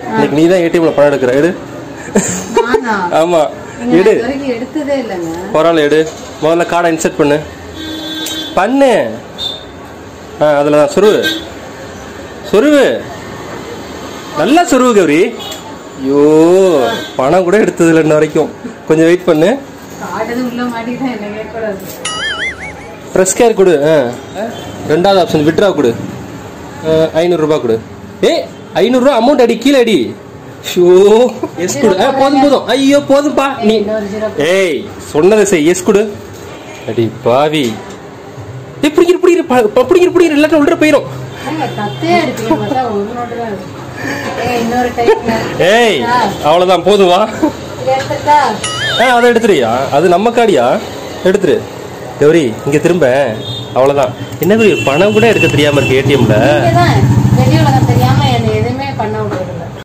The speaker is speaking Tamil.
இன்னைக்கு நீ தான் ஏடிஎம்ல பணம் எடுக்கிற எடு நானா ஆமா நீங்க எடு இது வரைக்கும் எடுத்ததே இல்லைங்க பரவாயில்ல எடு முதல்ல கார்டை இன்சர்ட் பண்ணு பண்ணு ஆ அதில் தான் சொருவு சொருவு நல்லா சொருவு கௌரி ஐயோ பணம் கூட எடுத்ததில்ல இன்ன வரைக்கும் கொஞ்சம் வெயிட் பண்ணு காட்டுது உள்ள மாட்டிக்கிட்டா என்ன கேட்கக்கூடாது ப்ரெஸ் கேர் கொடு ஆ ரெண்டாவது ஆப்ஷன் விட்ரா கொடு ஐநூறுரூபா கொடு ஏய் ஐநூறுரூவா அமௌண்ட் அடி கீழே அடி ஷோ எஸ் கொடு ஆ போதும் போதும் ஐயோ போதும்பா நீ இன்னொரு ஜீரோ ஏய் சொன்னதை செய் எஸ் கொடு அடி பாவி ஏய் பிடிக்கிற பிடிக்கிற பிடிக்கிற பிடிக்கிற இல்லாட்டும் உள்ள போயிடும் ஏங்க, தத்தே எடுத்தீங்க பார்த்தா ஒரு நோட்டு தான் இருக்கு ஏய், இன்னொரு டைப்ல ஏய் அவ்வளோதான் போதும் வா இது எடுத்துட்டா ஆ அதை எடுத்துறியா அது நம்ம காடியா எடுத்துரு கௌரி இங்க திரும்ப அவ்வளோதான் என்ன கௌரி பணம் கூட எடுக்க தெரியாம இருக்கு ஏடிஎம்ல நீங்க தான் வெளி உலகம் தெரியாம என்னை எதுவுமே பண்ண விட